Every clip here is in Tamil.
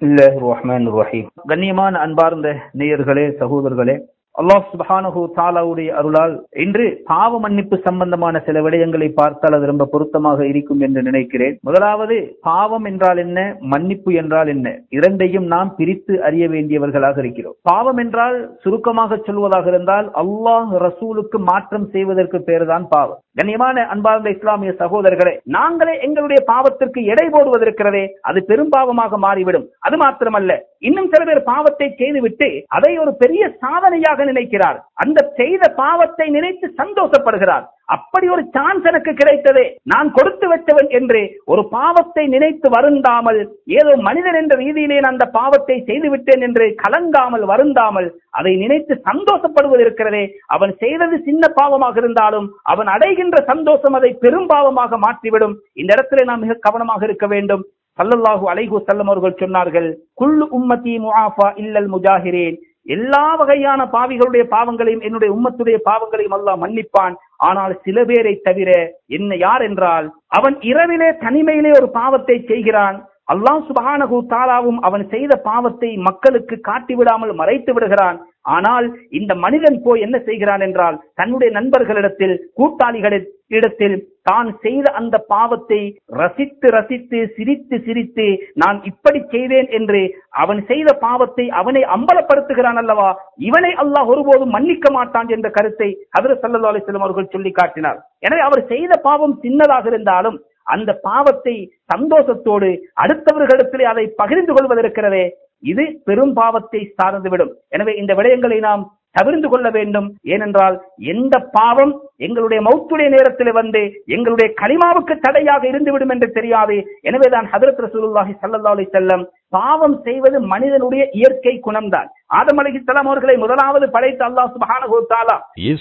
பிஸ்மில்லாஹ் ரஹ்மான் ரஹீம் கண்ணியமான அன்பார்ந்த நேயர்களே சகோதரர்களே அல்லாஹ் சுபஹானஹு தாலாவுடைய அருளால் இன்று பாவ மன்னிப்பு சம்பந்தமான சில விடயங்களை பார்த்தால் அது ரொம்ப பொருத்தமாக இருக்கும் என்று நினைக்கிறேன் முதலாவது பாவம் என்றால் என்ன மன்னிப்பு என்றால் என்ன இரண்டையும் நாம் பிரித்து அறிய வேண்டியவர்களாக இருக்கிறோம் பாவம் என்றால் சுருக்கமாக சொல்வதாக இருந்தால் அல்லாஹ் ரசூலுக்கு மாற்றம் செய்வதற்கு பேர்தான் பாவம் கண்ணியமான அன்பார்ந்த இஸ்லாமிய சகோதரர்களே நாங்களே எங்களுடைய பாவத்திற்கு எடை போடுவதற்கிறதே அது பெரும் பாவமாக மாறிவிடும் அது மாத்திரமல்ல இன்னும் சில பேர் பாவத்தை செய்துவிட்டு அதை ஒரு பெரிய சாதனையாக நினைக்கிறார் அந்த செய்த பாவத்தை நினைத்து சந்தோஷப்படுகிறார் அப்படி ஒரு சான்ஸ் எனக்கு கிடைத்ததே நான் கொடுத்து வச்சவன் என்று ஒரு பாவத்தை நினைத்து வருந்தாமல் ஏதோ மனிதன் என்ற ரீதியிலே நான் அந்த பாவத்தை செய்து விட்டேன் என்று கலங்காமல் வருந்தாமல் அதை நினைத்து சந்தோஷப்படுவது இருக்கிறதே அவன் செய்தது சின்ன பாவமாக இருந்தாலும் அவன் அடைகின்ற சந்தோஷம் அதை பெரும் பாவமாக மாற்றிவிடும் இந்த இடத்துல நாம் மிக கவனமாக இருக்க வேண்டும் சல்லல்லாஹு அலைஹு செல்லம் அவர்கள் சொன்னார்கள் குல்லு உம்மதி முஆஃபா இல்லல் முஜாஹிரேன் எல்லா வகையான பாவிகளுடைய பாவங்களையும் என்னுடைய உம்மத்துடைய பாவங்களையும் அல்லாஹ் மன்னிப்பான் ஆனால் சில பேரை தவிர என்ன யார் என்றால் அவன் இரவிலே தனிமையிலே ஒரு பாவத்தை செய்கிறான் அல்லாஹ் சுபஹானஹு தாலாவும் அவன் செய்த பாவத்தை மக்களுக்கு காட்டி விடாமல் மறைத்து விடுகிறான் ஆனால் இந்த மனிதன் போய் என்ன செய்கிறான் என்றால் தன்னுடைய நண்பர்களிடத்தில் கூட்டாளிகளின் இடத்தில் தான் செய்த அந்த பாவத்தை ரசித்து ரசித்து சிரித்து சிரித்து நான் இப்படி செய்தேன் என்று அவன் செய்த பாவத்தை அவனை அம்பலப்படுத்துகிறான் அல்லவா இவனை அல்லாஹ் ஒருபோதும் மன்னிக்க மாட்டான் என்ற கருத்தை ஹதரத் சல்லா அலிஸ்லாம் அவர்கள் சொல்லி காட்டினார் எனவே அவர் செய்த பாவம் சின்னதாக இருந்தாலும் அந்த பாவத்தை சந்தோஷத்தோடு அடுத்தவர்களிடத்திலே அதை பகிர்ந்து கொள்வதற்கிறதே இது பெரும் பாவத்தை சார்ந்துவிடும் எனவே இந்த விடயங்களை நாம் தவிர்த்து கொள்ள வேண்டும் ஏனென்றால் எந்த பாவம் எங்களுடைய மௌத்துடைய நேரத்தில் வந்து எங்களுடைய கலிமாவுக்கு தடையாக இருந்துவிடும் என்று தெரியாது எனவேதான் ஹதரத் ரசூலுல்லாஹி ஸல்லல்லாஹு அலைஹி வஸல்லம் பாவம் செய்வது மனிதனுடைய இயற்கை குணம்தான் ஆதம் அலைஹிஸ்ஸலாம் அவர்களை முதலாவது படைத்த அல்லாஹ் சுப்ஹானஹு வ தஆலா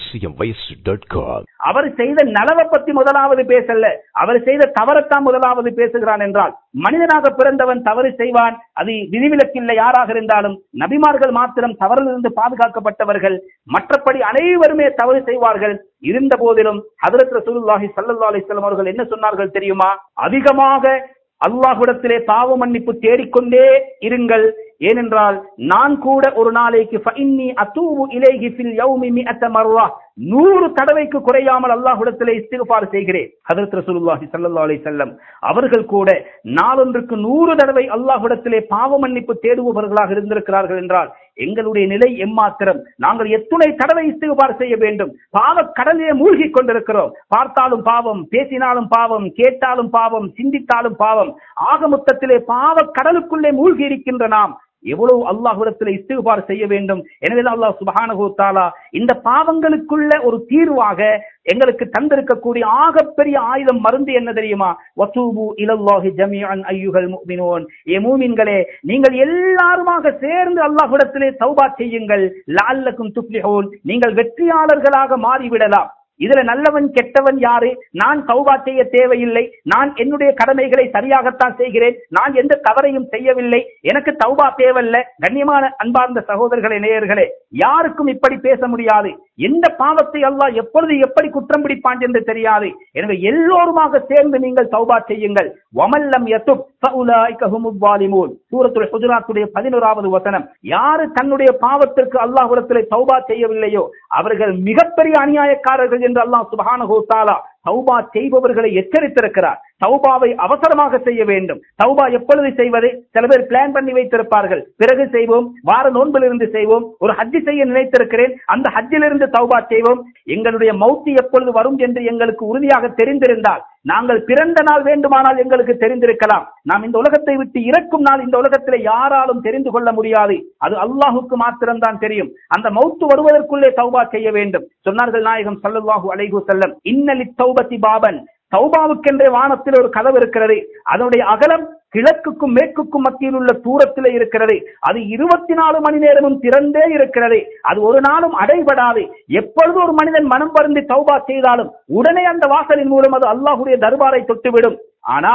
acmvoice.com. அவர் செய்த நலவை பத்தி முதலாவது பேசல அவர் செய்த தவறத்தான் முதலாவது பேசுகிறான் என்றால் மனிதனாக பிறந்தவன் தவறு செய்வான் அது விதிவிலக்கில்லை யாராக இருந்தாலும் நபிமார்கள் மாத்திரம் தவறிலிருந்து பாதுகாக்கப்பட்டவர்கள் மற்றபடி அனைவருமே தவறு செய்வார்கள் இருந்த போதிலும் ஹதரத் ரசூலுல்லாஹி ஸல்லல்லாஹு அலைஹி வஸல்லம் அவர்கள் என்ன சொன்னார்கள் தெரியுமா அதிகமாக அல்லாஹ்விடத்திலே பாவ மன்னிப்பு தேடிக்கொண்டே இருங்கள் ஏனென்றால் நான் கூட ஒரு நாளைக்கு ஃபஇன்னி அதூபு இலைஹி ஃபில் யௌமி மிஅத மர்ரா நூறு தடவைக்கு குறையாமல் அல்லாஹ்விடத்திலே இஸ்திக்ஃபார் செய்கிறேன் ஹதரத் ரசூலுல்லாஹி ஸல்லல்லாஹு அலைஹி வஸல்லம் அவர்கள் கூட நாளொன்றுக்கு நூறு தடவை அல்லாஹ்விடத்திலே பாவ மன்னிப்பு தேடுபவர்களாக இருந்திருக்கிறார்கள் என்றால் எங்களுடைய நிலை எம்மாத்திரம் நாங்கள் எத்துணை தடவை இஸ்திகுபார் செய்ய வேண்டும் பாவ கடலிலே மூழ்கி கொண்டிருக்கிறோம் பார்த்தாலும் பாவம் பேசினாலும் பாவம் கேட்டாலும் பாவம் சிந்தித்தாலும் பாவம் ஆக மொத்தத்திலே பாவ கடலுக்குள்ளே மூழ்கி இருக்கின்ற நாம் எவ்வளவு அல்லாஹ்விடத்தில் இஸ்திகுபார் செய்ய வேண்டும் எனவே அல்லாஹ் சுபஹானஹு தஆலா இந்த பாவங்களுக்குள்ள ஒரு தீர்வாக எங்களுக்கு தந்திருக்கக்கூடிய ஆகப்பெரிய ஆயுதம் மருந்து என்ன தெரியுமா வசூபு இலல்லாஹி ஜமீஅன் ஐயுகல் முஃமினூன் ஏ மூமின்களே நீங்கள் எல்லாருமாக சேர்ந்து அல்லாஹ்விடத்திலே தௌபா செய்யுங்கள் லஅல்லக்கும் துஃப்லிஹூன் நீங்கள் வெற்றியாளர்களாக மாறிவிடலாம் இதுல நல்லவன் கெட்டவன் யாரு நான் தௌபா செய்ய தேவையில்லை நான் என்னுடைய கடமைகளை சரியாகத்தான் செய்கிறேன் நான் எந்த தவறையும் செய்யவில்லை எனக்கு தௌபா தேவையில்ல கண்ணியமான அன்பார்ந்த சகோதரர்களே நேயர்களே யாருக்கும் இப்படி பேச முடியாது எந்த பாவத்தை அல்லாஹ் எப்பொழுது எப்படி குற்றம் பிடிப்பான் என்று தெரியாது எனவே எல்லோருமாக சேர்ந்து நீங்கள் தௌபா செய்யுங்கள் வமல்லம் யத்துப் ஃபஉலாயிக ஹுமுல் வாலிமூன் சூரத்துல் ஹுஜராத்துடைய 11வது வசனம் யாரு தன்னுடைய பாவத்திற்கு அல்லாஹ்விடத்திலே தௌபா செய்யவில்லையோ அவர்கள் மிகப்பெரிய அநியாயக்காரர்கள் என்று அல்லாஹ் சுப்ஹானஹு வ தஆலா தௌபா செய்பவர்களை எச்சரித்திருக்கிறார் தௌபாவை அவசரமாக செய்ய வேண்டும் தௌபா எப்பொழுது செய்வது சில பேர் பிளான் பண்ணி வைத்திருப்பார்கள் பிறகு செய்வோம் வார நோன்பிலிருந்து செய்வோம் ஒரு ஹஜ்ஜி செய்ய நினைத்திருக்கிறேன் அந்த ஹஜ்ஜிலிருந்து தௌபா செய்வோம் எங்களுடைய மௌத்தி எப்பொழுது வரும் என்று எங்களுக்கு உறுதியாக தெரிந்திருந்தால் நாங்கள் பிறந்த நாள் வேண்டுமானால் எங்களுக்கு தெரிந்திருக்கலாம் நாம் இந்த உலகத்தை விட்டு இறக்கும் நாள் இந்த உலகத்திலே யாராலும் தெரிந்து கொள்ள முடியாது அது அல்லாஹுக்கு மாத்திரம்தான் தெரியும் அந்த மௌத்து வருவதற்குள்ளே தௌபா செய்ய வேண்டும் சொன்னார்கள் நாயகம் ஸல்லல்லாஹு அலைஹி வஸல்லம் இன்னலி தௌபதி பாபன் தௌபாவுக்கென்றே வானத்தில் ஒரு கதவு இருக்கிறது அதனுடைய அகலம் கிழக்குக்கும் மேற்குக்கும் மத்தியில் உள்ள தூரத்திலே இருக்கிறது அது இருபத்தி நாலு மணி நேரமும் திறந்தே இருக்கிறது அது ஒரு நாளும் அடைபடாது எப்பொழுது ஒரு மனிதன் மனம் பருந்தி தௌபா செய்தாலும் உடனே அந்த வாசலின் மூலம் அது அல்லாஹுடைய தர்பாரை தொட்டுவிடும் ஆனால்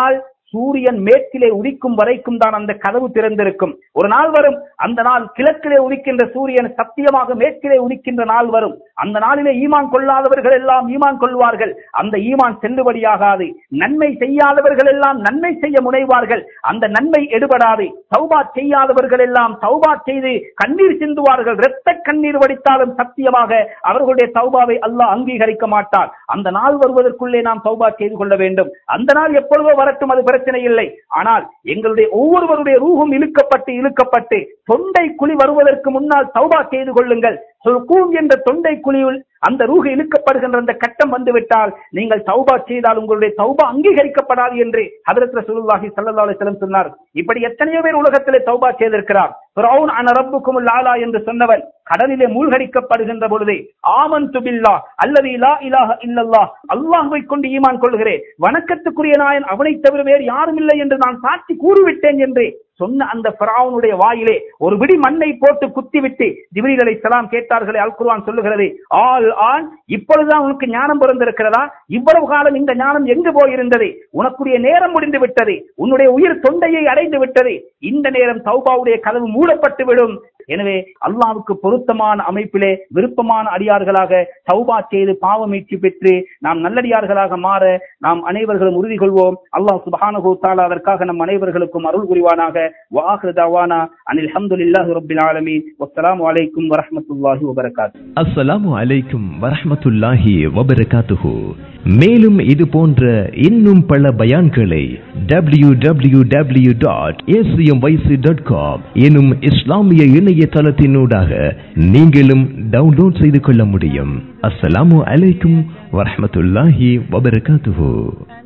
சூரியன் மேற்கிலே உதிக்கும் வரைக்கும் தான் அந்த கதவு திறந்திருக்கும் ஒரு நாள் வரும் அந்த நாள் கிழக்கிலே உதிக்கின்ற சூரியன் சத்தியமாக மேற்கிலே உதிக்கின்ற நாள் வரும் அந்த நாளிலே ஈமான் கொள்ளாதவர்கள் எல்லாம் ஈமான் கொள்வார்கள் அந்த ஈமான் செல்லுபடியாகாது நன்மை செய்யாதவர்கள் எல்லாம் நன்மை செய்ய முனைவார்கள் அந்த நன்மை எடுபடாது சௌபா செய்யாதவர்கள் எல்லாம் சௌபா செய்து கண்ணீர் சிந்துவார்கள் இரத்த கண்ணீர் வடித்தாலும் சத்தியமாக அவர்களுடைய சௌபாவை அல்லாஹ் அங்கீகரிக்க மாட்டார் அந்த நாள் வருவதற்குள்ளே நாம் சௌபா செய்து கொள்ள வேண்டும் அந்த நாள் எப்பொழுதோ வரட்டும் அது பிரச்சனை இல்லை ஆனால் எங்களுடைய ஒவ்வொருவருடைய ரூஹும் இழுக்கப்பட்டு இழுக்கப்பட்டு தொண்டை குழி வருவதற்கு முன்னால் சௌபா செய்து கொள்ளுங்கள் சுல்கூம் என்ற தொண்டை குழியில் அந்த ரூஹு இழுக்கப்படுகின்ற அந்த கட்டம் வந்துவிட்டால் நீங்கள் தௌபா செய்தால் உங்களுடைய தௌபா அங்கீகரிக்கப்படாது என்று ஹதரத் ரசூலுல்லாஹி ஸல்லல்லாஹு அலைஹி வஸல்லம் சொன்னார் இப்படி எத்தனையோ பேர் உலகத்திலே தௌபா செய்திருக்கிறார் ஃபிரௌன் அன ரப்புக்கும் லாலா என்று சொன்னவன் கடலிலே மூழ்கடிக்கப்படுகின்ற பொழுது ஆமன் துபில்லா அல்லது லா இலாஹ இல்லல்லாஹ் அல்லாஹ்வை கொண்டு ஈமான் கொள்கிறேன் வணக்கத்துக்குரிய நாயன் அவனை தவிர வேறு யாரும் இல்லை என்று நான் சாட்சி கூறிவிட்டேன் என்று சொன்ன அந்த பிராவுனுடைய வாயிலே ஒரு விடி மண்ணை போட்டு குத்திவிட்டு ஜிப்ரீல் அலைஹிஸ்ஸலாம் கேட்டார்களே அல் குர்ஆன் சொல்லுகிறது ஆல் ஆன் இப்பொழுதுதான் உனக்கு ஞானம் பிறந்திருக்கிறதா இவ்வளவு காலம் இந்த ஞானம் எங்கு போயிருந்தது உனக்குரிய நேரம் முடிந்து விட்டது உன்னுடைய உயிர் தொண்டையை அடைந்து விட்டது இந்த நேரம் தௌபாவுடைய கதவு மூடப்பட்டு விடும் எனவே அல்லாவுக்கு பொருத்தமான அமைப்பிலே விருப்பமான அடியார்களாக தௌபா செய்து பாவ மீட்சி பெற்று நாம் நல்லடியார்களாக மாற நாம் அனைவர்களும் உறுதி கொள்வோம் அல்லாஹ் சுபஹானஹு தஆலா அதற்காக நம் அனைவர்களுக்கும் அருள் புரிவானாக வாஹிரு தவானா அனில் ஹம்துலில்லாஹி ரப்பில் ஆலமீன் வஸ்ஸலாமு அலைக்கும் வரஹ்மத்துல்லாஹி வபரகாத்துஹு அஸ்ஸலாமு அலைக்கும் வரஹ்மத்துல்லாஹி வபரகாத்துஹு மேலும் இது போன்ற இன்னும் பல பயான்களை W W W dot dot com எனும் இஸ்லாமிய இணையதளத்தினூடாக நீங்களும் டவுன்லோட் செய்து கொள்ள முடியும் அஸ்ஸலாமு அலைக்கும் வரஹ்மத்துல்லாஹி வபரகாத்துஹு